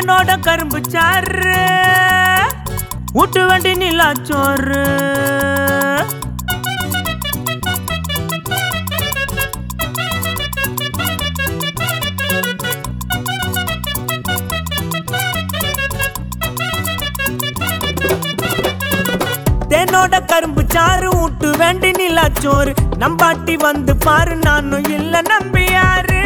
தேனோட கரும்பு சாறு ஊட்டு வண்டி நிலாச்சோறு தேனோட கரும்பு சாறு ஊட்டு வேண்டி நிலாச்சோறு நம்பாட்டி வந்து பாரு நானும் இல்ல நம்பியாரு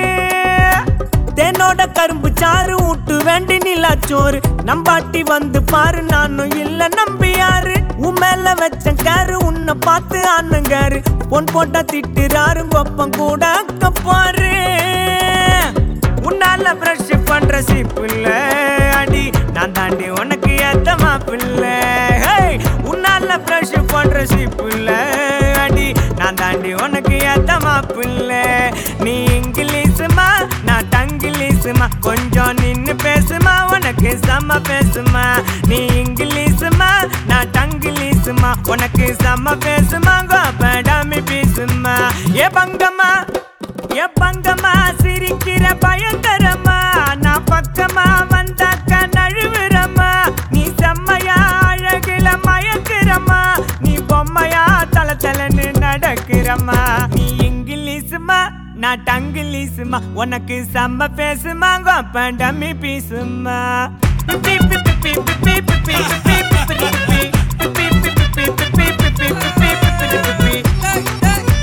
தேனோட கரும்பு சாறு ஊட்டு வேண்டி நிலாச்சோறு நம்பாட்டி வந்து பாரு நானும் இல்ல நம்பியாரு உன் மேல வச்ச காரு உன்னை பார்த்து ஆனங்காரு பொன் போட்டா திட்டுறாரு கொப்பம் கூட அக்க பாரு உன்னால பிரஷ் பண்ற சீப்புல அடி நான் தாண்டி உனக்கு ஏத்த மாப்பிள்ள ஹேய், உன்னால பிரஷ் பண்ற சீப்புல அடி நான் தாண்டி உனக்கு ஏத்த மாப்பிள்ள நீ இங்கிலீஷுமா நான் தங்கிலீஷுமா கொஞ்சம் நின்னு பேசுமா உனக்கு செம்ம பேசுமா நீ இங்கிலீஷுமா நான் தங்கிலீஷுமா உனக்கு செம்ம பேசுமா கோப்படாமி பேசுமா ஏ பங்கம்மா ஏ பங்கம்மா சிரிக்கிற பயங்கரமா நான் பக்கமா வந்தாக்க நழுவுறம்மா நீ செம்மையா அழகுல மயக்குறம்மா நீ பொம்மையா தல தலன்னு நடக்கிறம்மா நீ இங்கிலீஷுமா நான் டங்கிலீஷுமா உனக்கு செம்ம பேசுமா கோப்பண்டமி பீசுமா பி பி பி பி பி பி பி பி பி பி பி பி பி. பி பி பி பி பி பி பி பி பி பி பி பி பி.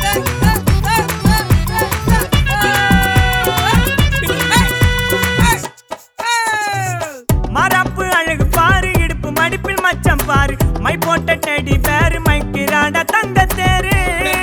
மரப்பு அழகு பாரு இடுப்பு மடிப்பில் மச்சம் பாரு மை போட்ட டெடி பேரு மைக்கிறாட தங்க தேரு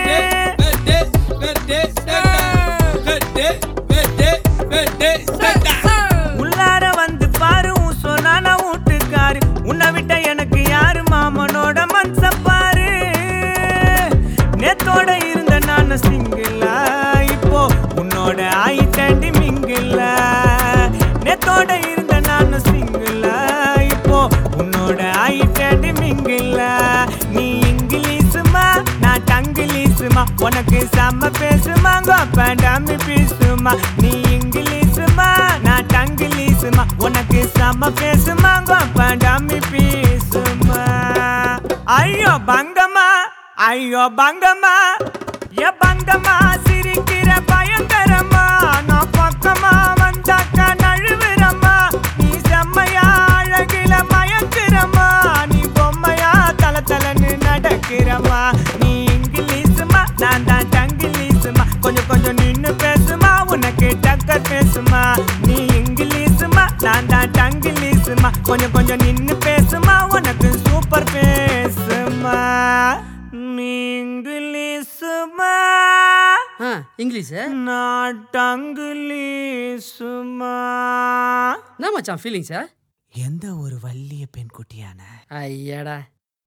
உள்ளார வந்து பாரு உன் சொன்னான வீட்டுக்காரு உன்னை விட்ட எனக்கு யாரு மாமனோட மனச பாரு நேத்தோட இருந்த நான் சிங்கிளா இப்போ உன்னோட ஆயிட்டண்டி மிங்கிளா நேத்தோட இருந்த நான் சிங்கிளா இப்போ உன்னோட ஆயிட்டண்டி மிங்கிளா நீ இங்கிலீஷுமா நான் டங்கிலீஷுமா உனக்கு செம்ம பேசுமா கோப்பண்டாமி பேசுமா நீ இங்கிலீஷுமா நான் டங்கிலீஷுமா உனக்கு செம்ம பேசுமா கோப்பண்டாமி பேசுமா ஐயோ பங்கம்மா ஐயோ பங்கம்மா ஏ பங்கம்மா சிரிக்கிற பயங்கரமா நான் பக்கமா வந்தாக்க நழுவுறம்மா நீ செம்மையா அழகுல மயக்குறம்மா நீ பொம்மையா தல தலன்னு நடக்கிறம்மா நீ இங்கிலீஷுமா நான் தான் டங்கிலீஷுமா கொஞ்சம் கொஞ்சம் நின்னு பேசுமா உனக்கு டக்கர் பேசுமா நீ இங்கிலீஷுமா நான் தான் டங்கிலீஷுமா கொஞ்சம் கொஞ்சம் நின்னு பேசுமா உனக்கு சூப்பர் பேசுமா நீ இங்கிலீஷுமா ஆ இங்கிலீஷு நான் டங்கிலீஷுமா என்ன மச்சான் ஃபீலிங்ஸா எந்த ஒரு வள்ளிய பெண் குட்டியான ஐயாடா